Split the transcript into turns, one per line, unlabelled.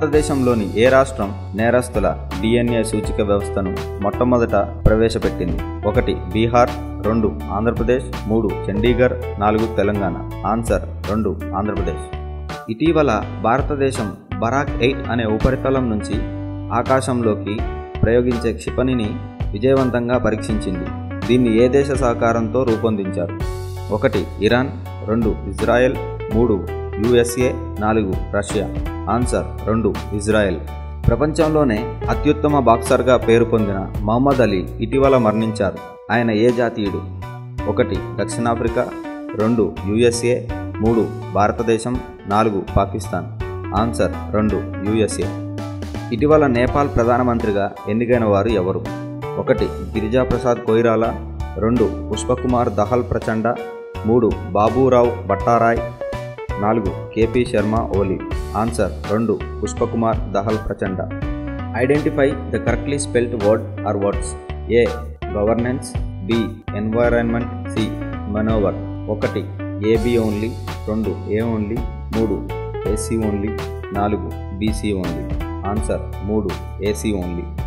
భారతదేశంలోని ఏ రాష్ట్రం నేరస్తుల డిఎన్ఏ సూచిక వ్యవస్థను మొట్టమొదట ప్రవేశపెట్టింది ఒకటి బీహార్ రెండు ఆంధ్రప్రదేశ్ మూడు చండీగఢ్ నాలుగు తెలంగాణ ఆన్సర్ రెండు ఆంధ్రప్రదేశ్ ఇటీవల భారతదేశం బరాక్ ఎయిట్ అనే ఉపరితలం నుంచి ఆకాశంలోకి ప్రయోగించే క్షిపణిని విజయవంతంగా పరీక్షించింది దీన్ని ఏ దేశ సహకారంతో రూపొందించారు ఒకటి ఇరాన్ రెండు ఇజ్రాయెల్ మూడు యుఎస్ఏ నాలుగు రష్యా ఆన్సర్ రెండు ఇజ్రాయెల్ ప్రపంచంలోనే అత్యుత్తమ బాక్సర్గా పేరు పొందిన మహమ్మద్ అలీ ఇటీవల మరణించారు ఆయన ఏ జాతీయుడు ఒకటి దక్షిణాఫ్రికా రెండు యుఎస్ఏ మూడు భారతదేశం నాలుగు పాకిస్తాన్ ఆన్సర్ రెండు యుఎస్ఏ ఇటీవల నేపాల్ ప్రధానమంత్రిగా ఎన్నికైన వారు ఎవరు ఒకటి గిరిజాప్రసాద్ కొయిరాలా రెండు పుష్పకుమార్ దహల్ ప్రచండ మూడు బాబూరావు భట్టారాయ్ నాలుగు కేపీ శర్మ ఓలీ ఆన్సర్ రెండు Pushpakumar Dahal Prachanda identify the correctly spelled word or words A governance B environment C manoeuvre ఒకటి ఏబి ఓన్లీ రెండు ఏ ఓన్లీ మూడు ఏసీ ఓన్లీ నాలుగు బీసీ ఓన్లీ ఆన్సర్ మూడు ఏసీ ఓన్లీ